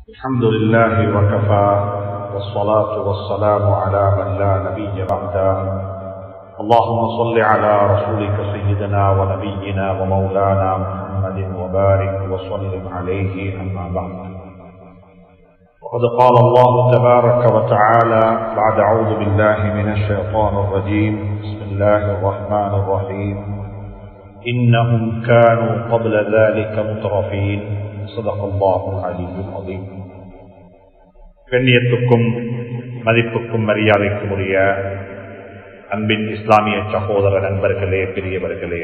الحمد لله وكفى والصلاة والسلام على من لا نبي بعده اللهم صل على رسولك سيدنا ونبينا ومولانا محمد وبارك وسلم عليه أما بعد وقد قال الله تبارك وتعالى بعد أعوذ بالله من الشيطان الرجيم بسم الله الرحمن الرحيم إنهم كانوا قبل ذلك مترفين صدق الله العلي العظيم கண்ணியத்துக்கும் மதிப்புக்கும் மரியாதைக்கும் உரிய அன்பின் இஸ்லாமிய சகோதர நண்பர்களே பெரியவர்களே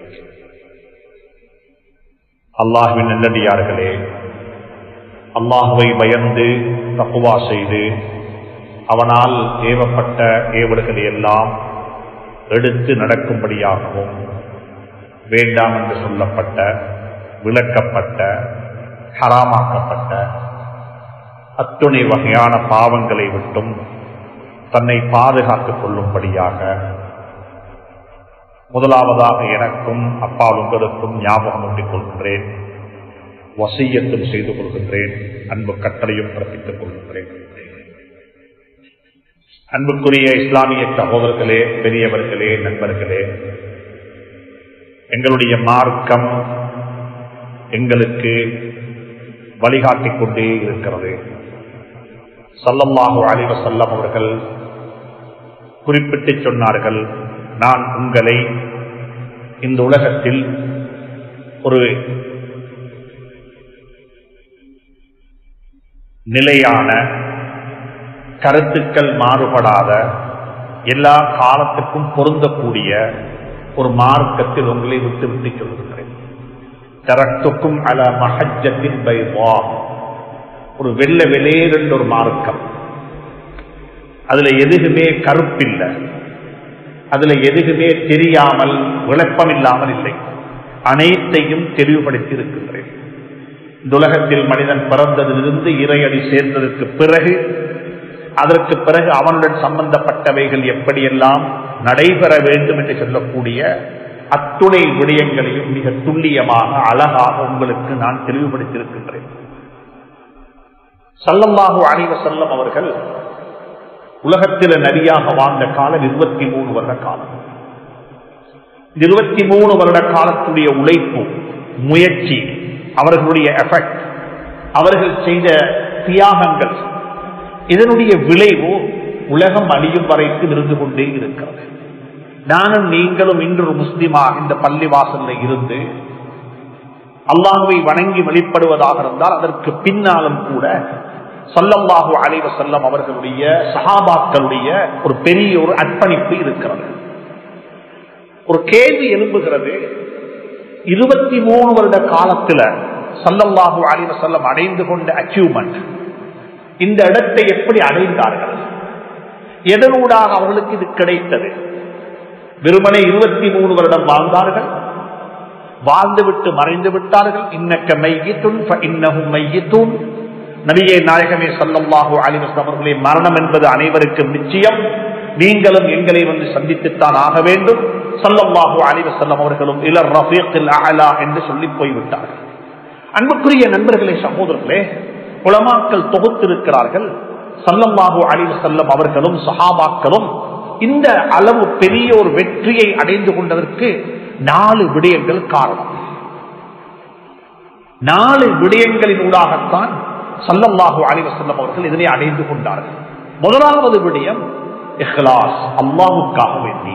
அல்லாஹுவின் நல்லடியார்களே அல்லாஹுவை பயந்து தப்புவா செய்து அவனால் ஏவப்பட்ட ஏவல்களை எல்லாம் எடுத்து நடக்கும்படியாகவும் வேண்டாம் என்று சொல்லப்பட்ட விளக்கப்பட்ட ஹராமாக்கப்பட்ட அத்துணை வகையான பாவங்களை விட்டும் தன்னை பாதுகாத்துக் கொள்ளும்படியாக முதலாவதாக எனக்கும் அப்பால் உங்களுக்கும் ஞாபகம் ஊட்டிக் கொள்கின்றேன் வசியத்தும் செய்து கொள்கின்றேன் அன்பு கட்டளையும் பிறப்பித்துக் கொள்கின்றேன் அன்புக்குரிய இஸ்லாமிய சகோதரர்களே பெரியவர்களே நண்பர்களே எங்களுடைய மார்க்கம் எங்களுக்கு வழிகாட்டிக் கொண்டே இருக்கிறது சல்லல்லாஹு அலிவ செல்லம் அவர்கள் குறிப்பிட்டு சொன்னார்கள் நான் உங்களை இந்த உலகத்தில் ஒரு நிலையான கருத்துக்கள் மாறுபடாத எல்லா காலத்துக்கும் பொருந்தக்கூடிய ஒரு மார்க்கத்தில் உங்களை விட்டு விட்டு சொல்கின்றேன் தரத்துக்கும் அல மஹஜத்தின் பைவா ஒரு வெள்ள வெளியேறென்ற ஒரு மார்க்கம் அதுல எதுகுமே கருப்பில்லை அதுல எதுகுமே தெரியாமல் விளப்பம் இல்லாமல் இல்லை அனைத்தையும் தெளிவுபடுத்தி இருக்கின்றேன் இந்த உலகத்தில் மனிதன் பிறந்ததிலிருந்து இறையடி சேர்ந்ததற்கு பிறகு அதற்கு பிறகு அவனுடன் சம்பந்தப்பட்டவைகள் எப்படியெல்லாம் நடைபெற வேண்டும் என்று சொல்லக்கூடிய அத்துணை விடயங்களையும் மிக துல்லியமாக அழகாக உங்களுக்கு நான் தெளிவுபடுத்தியிருக்கின்றேன் சல்லல்லாஹு அணிவ செல்லம் அவர்கள் உலகத்தில் நரியாக வாழ்ந்த காலம் இருபத்தி மூணு வருட காலம் இருபத்தி மூணு வருட காலத்துடைய உழைப்பு முயற்சி அவர்களுடைய எஃபெக்ட் அவர்கள் செய்த தியாகங்கள் இதனுடைய விளைவு உலகம் அழியும் வரைக்கும் இருந்து கொண்டே இருக்கிறது நானும் நீங்களும் இன்று ஒரு முஸ்லிமாக இந்த பள்ளிவாசல்ல இருந்து அல்லாஹுவை வணங்கி வெளிப்படுவதாக இருந்தால் அதற்கு பின்னாலும் கூட சல்லல்லாஹு அலைவ செல்லம் அவர்களுடைய சகாபாக்களுடைய ஒரு பெரிய ஒரு அர்ப்பணிப்பு இருக்கிறது ஒரு கேள்வி எழும்புகிறது இருபத்தி மூணு வருட காலத்துல சல்லல்லாஹு அலைவ செல்லம் அடைந்து கொண்ட அச்சீவ்மெண்ட் இந்த இடத்தை எப்படி அடைந்தார்கள் எதனூடாக அவர்களுக்கு இது கிடைத்தது வெறுமனை இருபத்தி மூணு வருடம் வாழ்ந்தார்கள் வாழ்ந்துவிட்டு மறைந்து விட்டார்கள் இன்னக்க மையத்துன் இன்னகும் மையத்தும் நபியை நாயகமே சல்லல்லாஹு அலிவஸ் அவர்களே மரணம் என்பது அனைவருக்கும் நிச்சயம் நீங்களும் எங்களை வந்து சந்தித்துத்தான் ஆக வேண்டும் சல்லல்லாஹு அலிவசல்லம் அவர்களும் இளர் ரஃபீக்கில் அலா என்று சொல்லி போய்விட்டார்கள் அன்புக்குரிய நண்பர்களே சகோதரர்களே உலமாக்கள் தொகுத்திருக்கிறார்கள் சல்லல்லாஹு அலிவ செல்லம் அவர்களும் சஹாபாக்களும் இந்த அளவு பெரிய ஒரு வெற்றியை அடைந்து கொண்டதற்கு நாலு விடயங்கள் காரணம் நாலு விடயங்களின் ஊடாகத்தான் சல்லல்லாஹு அலிவ செல்லம் அவர்கள் இதனை அடைந்து கொண்டார்கள் முதலாவது விடயம் இஹ்லாஸ் அல்லாவுக்காக வேண்டி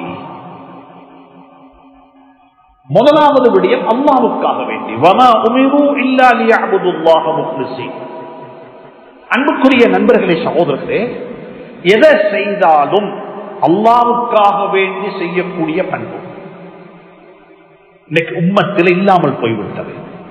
முதலாவது விடயம் அல்லாவுக்காக வேண்டி வமா உமிரு இல்லா லியஅபுதுல்லாஹ முக்லிஸீன் அன்புக்குரிய நண்பர்களே சகோதரர்களே எதை செய்தாலும் அல்லாவுக்காக வேண்டி செய்யக்கூடிய பண்பு இன்னைக்கு உம்மத்தில் இல்லாமல் போய்விட்டது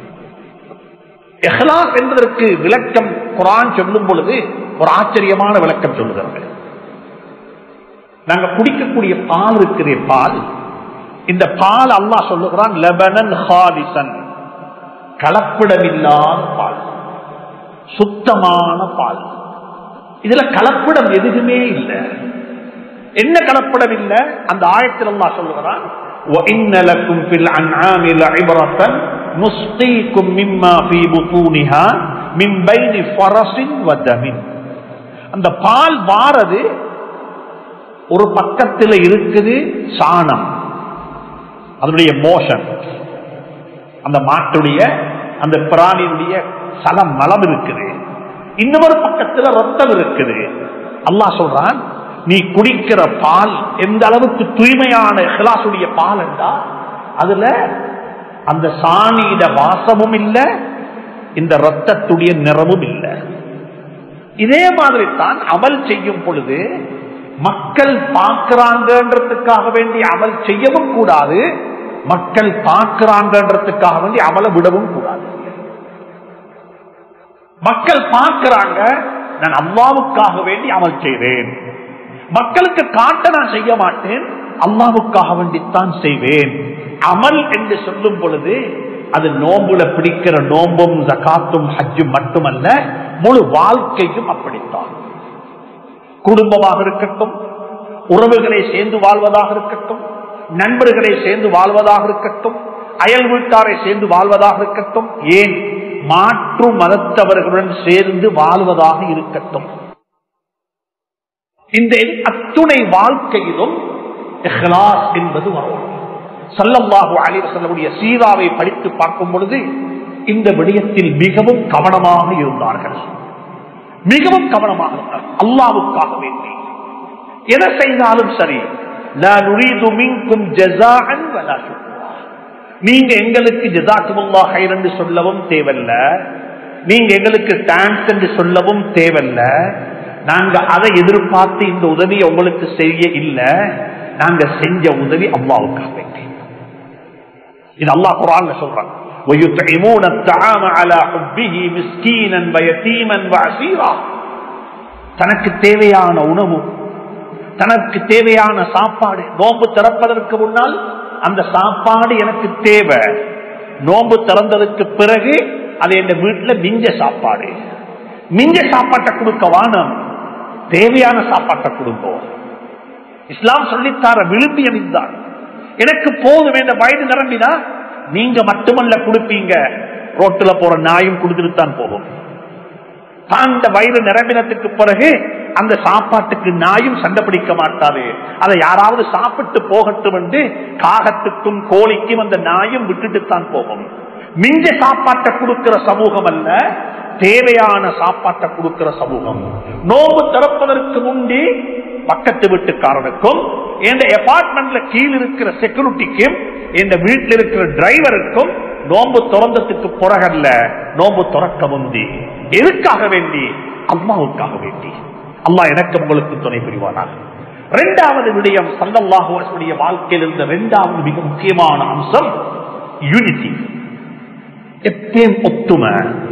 எஹ்லாஸ் என்பதற்கு விளக்கம் குரான் சொல்லும் பொழுது ஒரு ஆச்சரியமான விளக்கம் சொல்லுகிறது நாங்க குடிக்கக்கூடிய பால் இருக்கிற பால் இந்த பால் அல்லா சொல்லுகிறான் லெபனன் ஹாலிசன் கலப்பிடமில்லாத பால் சுத்தமான பால் இதுல கலப்படம் எதுவுமே இல்லை என்ன கலப்படம் இல்லை அந்த ஆயத்தில் அல்லா சொல்லுகிறான் وَإِنَّ لَكُمْ فِي الْأَنْعَامِ لَعِبْرَةً نُسْقِيكُم مِّمَّا فِي بُطُونِهَا மின் பைனி ஃபரஸின் வ தமின். அந்த பால் வாரது ஒரு பக்கத்தில் இருக்குது சாணம் அதனுடைய மோஷன் அந்த மாட்டுடைய அந்த பிராணியுடைய சலம் மலம் இருக்குது இன்னொரு பக்கத்துல ரத்தம் இருக்குது அல்லாஹ் சொல்றான் நீ குடிக்கிற பால் எந்த அளவுக்கு தூய்மையான இஹ்லாசுடைய பால் என்றா அதுல அந்த சாணியிட வாசமும் இல்ல இந்த ரத்தத்துடைய நிறமும் இல்லை இதே மாதிரி தான் அமல் செய்யும் பொழுது மக்கள் பார்க்கிறாங்கன்றதுக்காக வேண்டி அமல் செய்யவும் கூடாது மக்கள் பார்க்கிறாங்கன்றதுக்காக வேண்டி அமல விடவும் கூடாது மக்கள் பார்க்கிறாங்க நான் அல்லாவுக்காக வேண்டி அமல் செய்வேன் மக்களுக்கு காட்ட நான் செய்ய மாட்டேன் அல்லாவுக்காக வேண்டித்தான் செய்வேன் அமல் என்று சொல்லும் பொழுது அது நோம்புல பிடிக்கிற நோம்பும் ஜகாத்தும் ஹஜ்ஜும் மட்டுமல்ல முழு வாழ்க்கையும் அப்படித்தான் குடும்பமாக இருக்கட்டும் உறவுகளை சேர்ந்து வாழ்வதாக இருக்கட்டும் நண்பர்களை சேர்ந்து வாழ்வதாக இருக்கட்டும் அயல் வீட்டாரை சேர்ந்து வாழ்வதாக இருக்கட்டும் ஏன் மாற்று மதத்தவர்களுடன் சேர்ந்து வாழ்வதாக இருக்கட்டும் இந்த அத்துணை வாழ்க்கையிலும் இஹ்லாஸ் என்பது வரும் சல்லல்லாஹு அலைஹி வஸல்லமுடைய சீராவை படித்து பார்க்கும் பொழுது இந்த விடயத்தில் மிகவும் கவனமாக இருந்தார்கள் மிகவும் கவனமாக இருந்தார்கள் அல்லாவுக்காக வேண்டி எதை செய்தாலும் சரி லா நுரீது மின்கும் ஜஸாஅன் வலா ஷுக்ரா. நீங்க எங்களுக்கு ஜசாக்குமுல்லா ஹைர் என்று சொல்லவும் தேவையில்ல நீங்க எங்களுக்கு தேங்க்ஸ் என்று சொல்லவும் தேவையில்ல நாங்க அதை எதிர்பார்த்து இந்த உதவியை உங்களுக்கு செய்ய இல்ல நாங்க செஞ்ச உதவி அல்லாவுக்காக வேண்டி இது அல்லாஹ் குரான்ல சொல்றான் وَيُطْعِمُونَ الطَّعَامَ عَلَى حُبِّهِ مِسْكِينًا وَيَتِيمًا وَأَسِيرًا தனக்கு தேவையான உணவு தனக்கு தேவையான சாப்பாடு நோன்பு திறப்பதற்கு முன்னால் அந்த சாப்பாடு எனக்கு தேவை நோன்பு திறந்ததுக்கு பிறகு அது என் வீட்டுல மிஞ்ச சாப்பாடு மிஞ்ச சாப்பாட்டை கொடுக்க வானம் தேவையான சாப்பாட்டை கொடுப்போம் இஸ்லாம் சொல்லித்தார விழும்பியம் இதுதான் எனக்கு போதும் என்ற வயது நிரம்பினா நீங்க மட்டுமல்ல கொடுப்பீங்க ரோட்டுல போற நாயும் கொடுத்துட்டு தான் போகும் அந்த வயிறு நிரம்பினத்துக்கு பிறகு அந்த சாப்பாட்டுக்கு நாயும் சண்டை பிடிக்க மாட்டாது அதை யாராவது சாப்பிட்டு போகட்டும் என்று காகத்துக்கும் கோழிக்கும் அந்த நாயும் விட்டுட்டு தான் போகும் மிஞ்ச சாப்பாட்டை கொடுக்கிற சமூகம் அல்ல தேவையான சாப்பாட்டை கொடுக்கிற சமூகம் நோம்பு திறப்பதற்கு முன்பே பக்கத்து வீட்டுக்காரனுக்கும் என் அபார்ட்மெண்ட்ல கீழ் இருக்கிற செக்யூரிட்டிக்கும் என் வீட்டில் இருக்கிற டிரைவருக்கும் நோம்பு திறந்ததுக்கு பிறகல்ல நோம்பு துறக்க முந்தி எதுக்காக வேண்டி அம்மாவுக்காக வேண்டி அம்மா எனக்கு உங்களுக்கு துணை புரிவானாக இரண்டாவது விடயம் சல்லல்லாஹுடைய வாழ்க்கையில் இருந்த இரண்டாவது மிக முக்கியமான அம்சம் யூனிட்டி எப்பயும் ஒத்துமை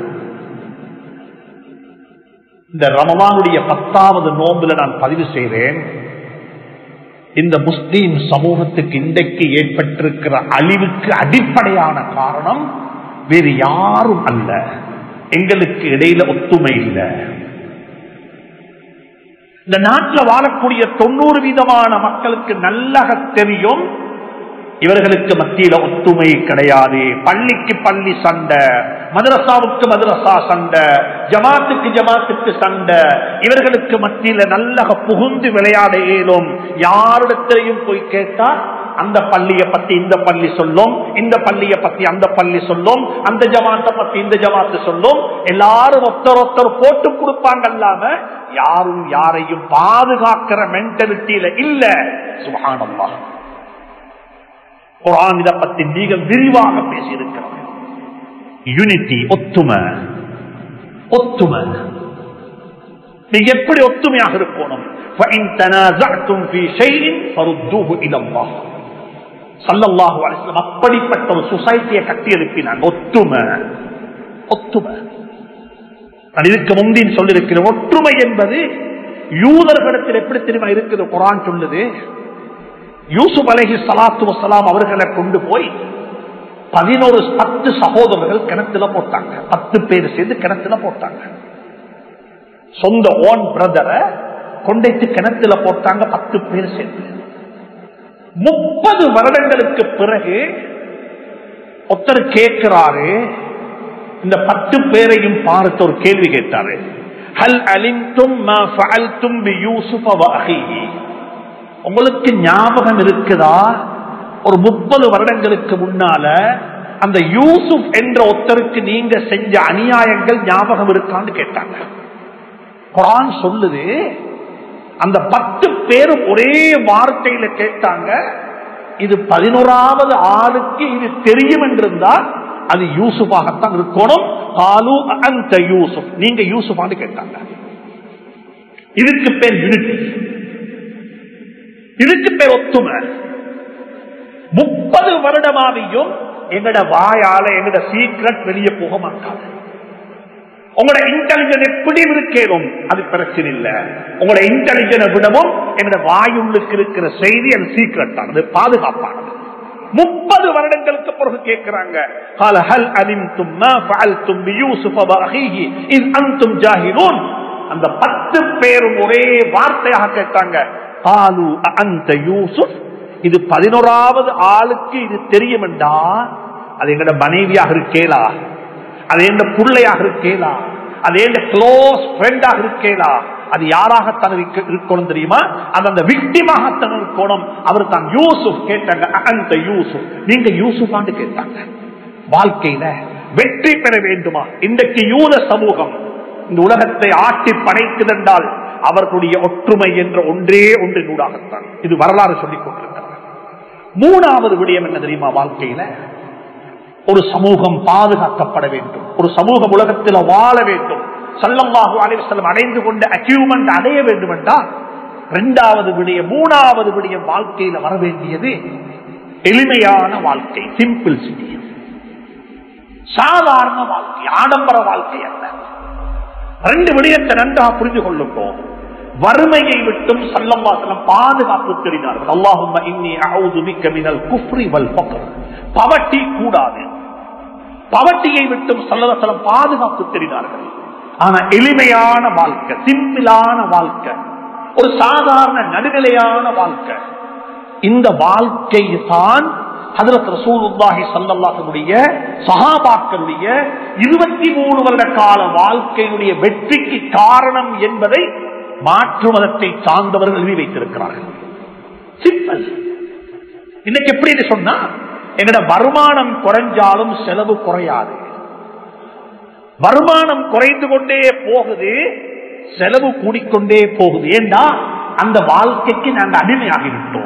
இந்த ரமவானுடைய பத்தாவது நோன்புல நான் பதிவு செய்தேன் இந்த முஸ்லீம் சமூகத்துக்கு இன்றைக்கு ஏற்பட்டிருக்கிற அழிவுக்கு அடிப்படையான காரணம் வேறு யாரும் அல்ல எங்களுக்கு இடையில ஒத்துமை இல்லை இந்த நாட்டில் வாழக்கூடிய தொண்ணூறு வீதமான மக்களுக்கு நல்லக தெரியும் இவர்களுக்கு மத்தியில ஒத்துமை கிடையாது பள்ளிக்கு பள்ளி சண்டை மதரசாவுக்கு மதரசா சண்டை ஜமாத்துக்கு ஜமாத்துக்கு சண்டை இவர்களுக்கு மத்தியில நல்லக புகுந்து விளையாட இயலும் யாரிடத்திலையும் போய் கேட்டா அந்த பள்ளியை பத்தி இந்த பள்ளி சொல்லும் இந்த பள்ளியை பத்தி அந்த பள்ளி சொல்லும் அந்த ஜமாத்தை பத்தி இந்த ஜமாத்து சொல்லும் எல்லாரும் ஒருத்தர் ஒருத்தர் போட்டு கொடுப்பாங்க அல்லாம யாரும் யாரையும் பாதுகாக்கிற மென்டாலிட்டியில இல்ல சுகானம்மா குரான் இதை பத்தி மிக விரிவாக பேசியிருக்கிறது யூனிட்டி ஒத்துமை ஒத்துமை நீங்க எப்படி ஒத்துமையாக இருக்கணும் فَإِن تَنَازَعْتُمْ فِي شَيْءٍ فَرُدُّوهُ إِلَى اللَّهِ சல்லல்லாஹு அலைஹி வஸல்லம் அப்படிப்பட்ட ஒரு சொசைட்டியை கட்டி எழுப்பினாங்க ஒத்துமை ஒத்துமை நான் இதுக்கு முந்தின் சொல்லியிருக்கிறேன் ஒற்றுமை என்பது யூதர்களிடத்தில் எப்படி தெரியுமா இருக்குது குரான் சொல்லுது யூசுப் அலஹி சலாத்து வசலாம் அவர்களை கொண்டு போய் பதினோரு பத்து சகோதரர்கள் கிணத்துல போட்டாங்க பத்து பேர் சேர்ந்து கிணத்துல போட்டாங்க சொந்த ஓன் பிரதரை கொண்டைத்து கிணத்துல போட்டாங்க பத்து பேர் சேர்ந்து முப்பது வருடங்களுக்கு பிறகு ஒருத்தர் கேட்கிறாரு இந்த பத்து பேரையும் பார்த்து ஒரு கேள்வி கேட்டாரு ஹல் அலிந்தும் மா ஃபஅல்தும் பி யூசுஃப வ அஹீஹி உங்களுக்கு ஞாபகம் இருக்குதா ஒரு முப்பது வருடங்களுக்கு முன்னால அந்த யூசுப் என்ற ஒருத்தருக்கு நீங்க செஞ்ச அநியாயங்கள் ஞாபகம் இருக்கான்னு கேட்டாங்க குரான் சொல்லுது அந்த பத்து பேரும் ஒரே வார்த்தையில கேட்டாங்க இது பதினோராவது ஆளுக்கு இது தெரியும் என்றிருந்தால் அது யூசுஃபாகத்தான் இருக்கணும் காலு அந்த யூசுப் நீங்க யூசுஃபான்னு கேட்டாங்க இதுக்கு பேர் யூனிட்டி இதுக்கு பேர் ஒத்துமை முப்பது வருடமாவையும் எங்கட வாயால எங்கட சீக்ரெட் வெளியே போக மாட்டாது உங்களோட இன்டெலிஜென்ட் எப்படி இருக்கேனும் அது பிரச்சனை இல்ல உங்களோட இன்டெலிஜென்ட் விடவும் எங்கட வாயுள்ளுக்கு இருக்கிற செய்தி அது சீக்ரெட் ஆனது பாதுகாப்பானது முப்பது வருடங்களுக்கு பிறகு கேட்கிறாங்க قال هل علمتم ما فعلتم بيوسف واخيه اذ انتم جاهلون அந்த பத்து பேரும் ஒரே வார்த்தையாக கேட்டாங்க قالوا انت يوسف இது பதினோராவது ஆளுக்கு இது தெரியும் என்றா அது எங்கட மனைவியாக இருக்கேலா அது எந்த பிள்ளையாக இருக்கேலா அது எந்த க்ளோஸ் ஃப்ரெண்டாக இருக்கேலா அது யாராகத்தான் இருக்க- இருக்கணும் தெரியுமா அது அந்த விக்டிமாகத்தான் இருக்கணும் அவர் தான் யூசுப் கேட்டாங்க அந்த யூசுப் நீங்க யூசுஃபான்னு கேட்டாங்க வாழ்க்கையில வெற்றி பெற வேண்டுமா இன்றைக்கு யூத சமூகம் இந்த உலகத்தை ஆட்டி படைத்ததென்றால் அவர்களுடைய ஒற்றுமை என்ற ஒன்றே ஒன்றினூடாகத்தான் இது வரலாறு சொல்லிக் கொண்டிருக்கிறது மூணாவது விடயம் என்ன தெரியுமா வாழ்க்கையில ஒரு சமூகம் பாதுகாக்கப்பட வேண்டும் ஒரு சமூகம் உலகத்தில் வாழ வேண்டும் சல்லல்லாஹு அலைஹி வஸல்லம் அடைந்து கொண்ட அச்சீவ்மெண்ட் அடைய வேண்டும் என்றால் இரண்டாவது விடயம் மூணாவது விடயம் வாழ்க்கையில வர வேண்டியது எளிமையான வாழ்க்கை சிம்பிள் சிட்டி சாதாரண வாழ்க்கை ஆடம்பர வாழ்க்கை அல்ல ரெண்டு விடயத்தை நன்றாக புரிந்து கொள்ளும் வறுமையை விட்டும் சல்லம்வாசலம் பாதுகாப்பு தெரிந்தார்கள் அல்லாஹும் இன்னி அவுது மிக்க மினல் குஃப்ரி வல் ஃபக்ர் பவட்டி கூடாது பவட்டியை விட்டும் சல்லவசலம் பாதுகாப்பு தெரிந்தார்கள் ஆனா எளிமையான வாழ்க்கை சிம்பிளான வாழ்க்கை ஒரு சாதாரண நடுநிலையான வாழ்க்கை இந்த வாழ்க்கை தான் ஹதரத் ரசூலுல்லாஹி ஸல்லல்லாஹுடைய சஹாபாக்களுடைய இருபத்தி மூணு வருட கால வாழ்க்கையினுடைய வெற்றிக்கு காரணம் என்பதை மாற்று மதத்தை சார்ந்தவர்கள் எழுதி வைத்திருக்கிறார்கள் சிம்பிள் இன்னைக்கு எப்படி இது சொன்னா எங்கட வருமானம் குறைஞ்சாலும் செலவு குறையாது வருமானம் குறைந்து கொண்டே போகுது செலவு கூடிக்கொண்டே போகுது ஏண்டா அந்த வாழ்க்கைக்கு நாங்க அடிமையாகிவிட்டோம்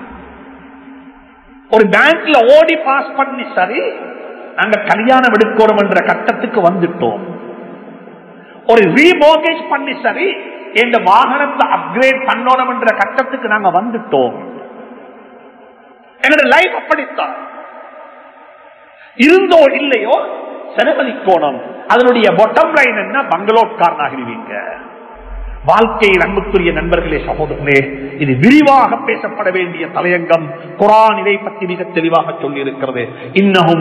ஒரு பேங்க்ல ஓடி பாஸ் பண்ணி சரி நாங்க கல்யாணம் எடுக்கணும் என்ற கட்டத்துக்கு வந்துட்டோம் ஒரு ரீமோகேஜ் பண்ணி சரி எங்க வாகனத்தை அப்கிரேட் பண்ணணும் என்ற கட்டத்துக்கு நாங்க வந்துட்டோம் என்னோட லைஃப் அப்படித்தான் இருந்தோ இல்லையோ செலவழிக்கோணும் அதனுடைய பொட்டம் லைன் என்ன பங்களோட்காரனாகிடுவீங்க வாழ்க்கையில் அன்புக்குரிய நண்பர்களே சகோதரர்களே இது விரிவாக பேசப்பட வேண்டிய தலையங்கம் குரான் இதை பற்றி மிக தெளிவாக சொல்லி இருக்கிறது இன்னமும்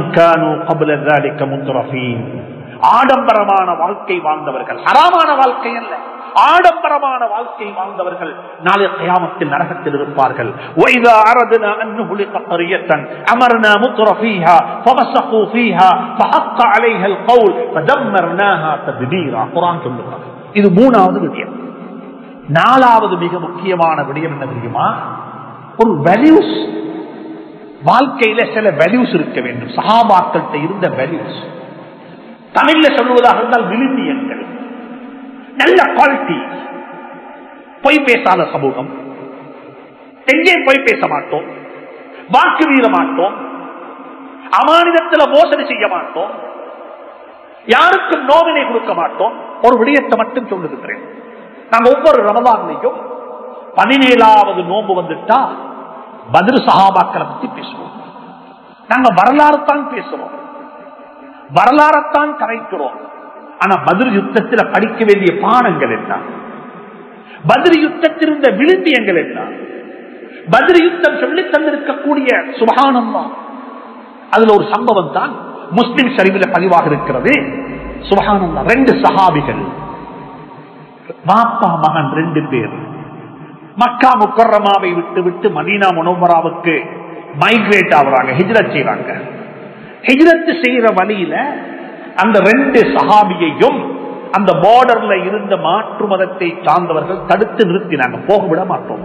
ஆடம்பரமான வாழ்க்கை வாழ்ந்தவர்கள் ஹராமான வாழ்க்கை அல்ல ஆடம்பரமான வாழ்க்கை வாழ்ந்தவர்கள் நாளை கயாமத்தில் நரகத்தில் இருப்பார்கள் وَإِذَا أَرَدْنَا أَن نُهْلِكَ قَرْيَةً أَمَرْنَا مُتْرَ فِيهَا فَفَسَقُوا فِيهَا فَحَقَّ عَلَيْهَا الْقَوْلُ فَدَمَّرْنَاهَا تَدْمِيرًا குர்ஆன் சொல்லுகிறது இது மூணாவது விடயம் நாலாவது மிக முக்கியமான விடயம் என்ன தெரியுமா ஒரு வேல்யூஸ் வாழ்க்கையில சில வேல்யூஸ் இருக்க வேண்டும் சகாபாக்கள்கிட்ட இருந்த வேல்யூஸ் தமிழ்ல சொல்லுவதாக இருந்தால் விழுமியங்கள் நல்ல குவாலிட்டி பொய் பேசாத சமூகம் எங்கேயும் பொய் பேச மாட்டோம் வாக்கு வீர மாட்டோம் அமானிதத்தில் மோசடி செய்ய மாட்டோம் யாருக்கும் நோவினை கொடுக்க மாட்டோம் ஒரு விடயத்தை மட்டும் சொல்லுகிறேன் நாங்க ஒவ்வொரு ரமதான்லையும் பதினேழாவது நோன்பு வந்துட்டா பதில் சகாபாக்களை பத்தி பேசுவோம் நாங்க வரலாறு தான் பேசுவோம் வரலாறத்தான் கரைக்கிறோம் ஆனா பதில் யுத்தத்தில் படிக்க வேண்டிய பாடங்கள் என்ன பதில் யுத்தத்தில் இருந்த விழுந்தியங்கள் என்ன பதில் யுத்தம் சொல்லி தந்திருக்கக்கூடிய சுபகானம்மா அதுல ஒரு சம்பவம் தான் முஸ்லிம் சரிவில் பதிவாக இருக்கிறது சுபகானம்மா ரெண்டு சஹாபிகள் பாப்பா மகன் ரெண்டு பேர் மக்கா முக்கரமாவை விட்டு விட்டு மதீனா முனவராவுக்கு மைக்ரேட் ஆகுறாங்க ஹிஜ்ரத் செய்யறாங்க ஹிஜ்ரத் செய்யற வழியில அந்த ரெண்டு சஹாபியையும் அந்த பார்டர்ல இருந்த மாற்று மதத்தை சார்ந்தவர்கள் தடுத்து நிறுத்தினாங்க போக விட மாட்டோம்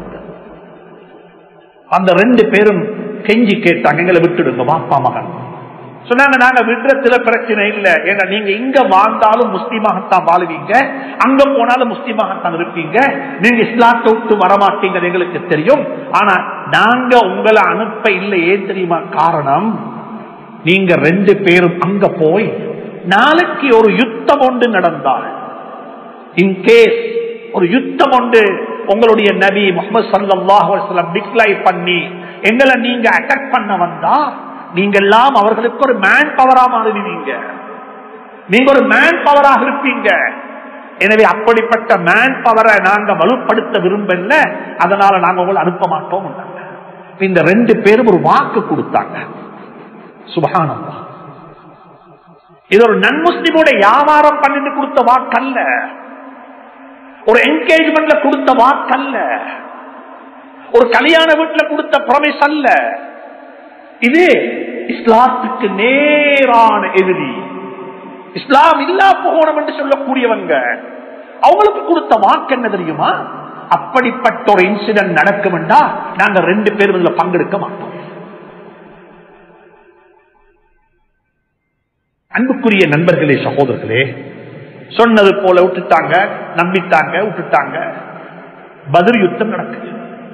அந்த ரெண்டு பேரும் கெஞ்சி கேட்டாங்க எங்களை விட்டுடுங்க வாப்பா மகன் சொன்னாங்க நாங்க விடுறதுல பிரச்சனை இல்ல ஏன்னா நீங்க இங்க வாழ்ந்தாலும் முஸ்லீமாகத்தான் வாழுவீங்க அங்க போனாலும் முஸ்லீமாகத்தான் இருப்பீங்க நீங்க இஸ்லாத்தை விட்டு வரமாட்டீங்க எங்களுக்கு தெரியும் ஆனா நாங்க உங்களை அனுப்ப இல்லை ஏன் தெரியுமா காரணம் நீங்க ரெண்டு பேரும் அங்க போய் நாளைக்கு ஒரு யுத்தம் ஒன்று நடந்தால் இன்கேஸ் ஒரு யுத்தம் ஒன்று உங்களுடைய நபி முகமது சல்லாஹ் டிக்ளை பண்ணி எங்களை நீங்க அட்டாக் பண்ண வந்தா நீங்க எல்லாம் அவர்களுக்கு ஒரு மேன் பவரா மாறுவீங்க நீங்க ஒரு மேன் பவராக இருப்பீங்க எனவே அப்படிப்பட்ட மேன் பவரை நாங்க வலுப்படுத்த விரும்பல அதனால நாங்க உங்களை அனுப்ப மாட்டோம் இந்த ரெண்டு பேரும் ஒரு வாக்கு கொடுத்தாங்க சுபகானந்தா இது ஒரு நன்முஸ்லிமோட வியாபாரம் பண்ணிட்டு கொடுத்த வாக்கல்ல ஒரு என்கேஜ்மெண்ட்ல கொடுத்த வாக்கல்ல ஒரு கல்யாண வீட்டுல கொடுத்த ப்ரொமிஸ் அல்ல இது இஸ்லாத்துக்கு நேரான எதிரி இஸ்லாம் இல்லா போகணும் என்று சொல்லக்கூடியவங்க அவங்களுக்கு கொடுத்த வாக்கு என்ன தெரியுமா அப்படிப்பட்ட ஒரு இன்சிடென்ட் நடக்கும் என்றா நாங்க ரெண்டு பேரும் இதுல பங்கெடுக்க மாட்டோம் அன்புக்குரிய நண்பர்களே சகோதரர்களே சொன்னது போல விட்டுட்டாங்க நம்பிட்டாங்க விட்டுட்டாங்க பதில் யுத்தம் நடக்குது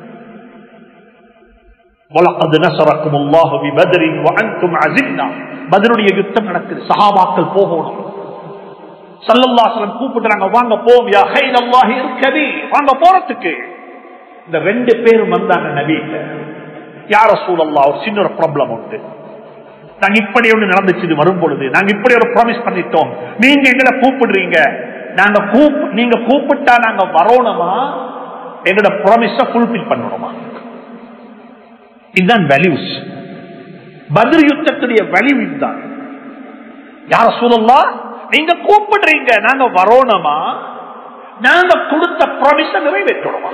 பதிலுடைய யுத்தம் நடக்குது சஹாபாக்கள் போகணும் சல்லல்லாசலம் கூப்பிடுறாங்க வாங்க போம் வாங்க போறதுக்கு இந்த ரெண்டு பேரும் வந்தாங்க நபீட்ட யார சூழல்லா ஒரு சின்ன ஒரு ப்ராப்ளம் உண்டு நாங்க இப்படி ஒண்ணு நடந்துச்சு வரும் பொழுது நாங்க இப்படி ஒரு ப்ராமிஸ் பண்ணிட்டோம் நீங்க எங்களை கூப்பிடுறீங்க நாங்க கூப் நீங்க கூப்பிட்டா நாங்க வரணுமா எங்களோட ப்ராமிஸ ஃபுல்பில் பண்ணணுமா இதுதான் வேல்யூஸ் பதில் யுத்தத்துடைய வேல்யூ இதுதான் யார சொல்லலாம் நீங்க கூப்பிடுறீங்க நாங்க வரணுமா நாங்க கொடுத்த ப்ராமிஸ நிறைவேற்றணுமா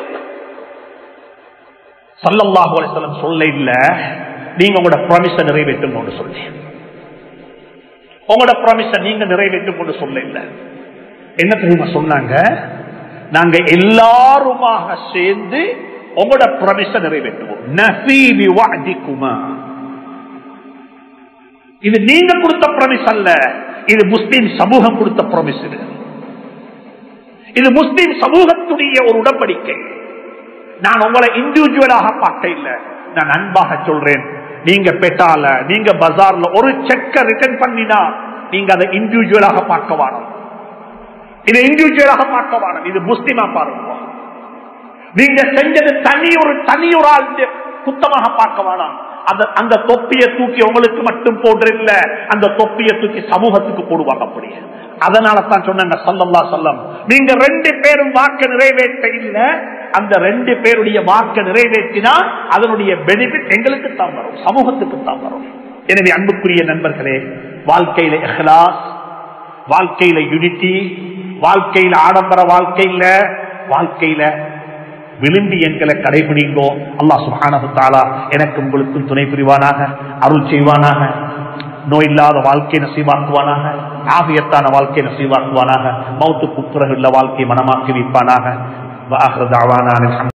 சல்லல்லாஹு அலிஸ்லம் சொல்ல இல்ல நீங்க உங்களோட ப்ராமிஸ நிறைவேற்றும் கொண்டு சொல்லி உங்களோட ப்ராமிஸ நீங்க நிறைவேற்றும் கொண்டு சொல்ல இல்ல என்ன தெரியுமா சொன்னாங்க நாங்க எல்லாருமாக சேர்ந்து உங்களோட ப்ராமிஸ நிறைவேற்றுவோம் நசீவி வாதிக்குமா இது நீங்க கொடுத்த ப்ராமிஸ் அல்ல இது முஸ்லீம் சமூகம் கொடுத்த ப்ராமிஸ் இது இது முஸ்லீம் சமூகத்துடைய ஒரு உடன்படிக்கை நான் உங்களை இண்டிவிஜுவலாக பார்க்க இல்லை நான் அன்பாக சொல்றேன் நீங்க பெட்டால நீங்க பஜார்ல ஒரு செக்க ரிட்டர்ன் பண்ணினா நீங்க அதை இண்டிவிஜுவலாக பார்க்க வாரம் இது இண்டிவிஜுவலாக பார்க்க வாரம் இது முஸ்லிமா பாருங்க நீங்க செஞ்சது தனி ஒரு தனி ஒரு ஆள் குத்தமாக பார்க்க வேணாம் அந்த அந்த தொப்பியை தூக்கி உங்களுக்கு மட்டும் போடுறில்ல அந்த தொப்பியை தூக்கி சமூகத்துக்கு போடுவாங்க அப்படியே அதனால தான் சொன்னாங்க சல்லல்லா சொல்லம் நீங்க ரெண்டு பேரும் வாக்கு நிறைவேற்ற இல்ல அந்த ரெண்டு பேருடைய வாக்கு நிறைவேற்றினா அதனுடைய பெனிஃபிட் எங்களுக்கு தான் வரும் சமூகத்துக்கு தான் வரும் எனவே அன்புக்குரிய நண்பர்களே வாழ்க்கையில எஹ்லாஸ் வாழ்க்கையில யூனிட்டி வாழ்க்கையில ஆடம்பர வாழ்க்கையில வாழ்க்கையில விரும்பி எங்களை கடைபிடிங்கோ அல்லா சுகானகுத்தாலா எனக்கு உங்களுக்கும் துணை புரிவானாக அருள் செய்வானாக நோய் இல்லாத வாழ்க்கை நசீவாக்குவானாக ஆகியத்தான வாழ்க்கை நசீவாக்குவானாக மௌத்து புத்திரகுள்ள வாழ்க்கை மனமாக்கி வைப்பானாக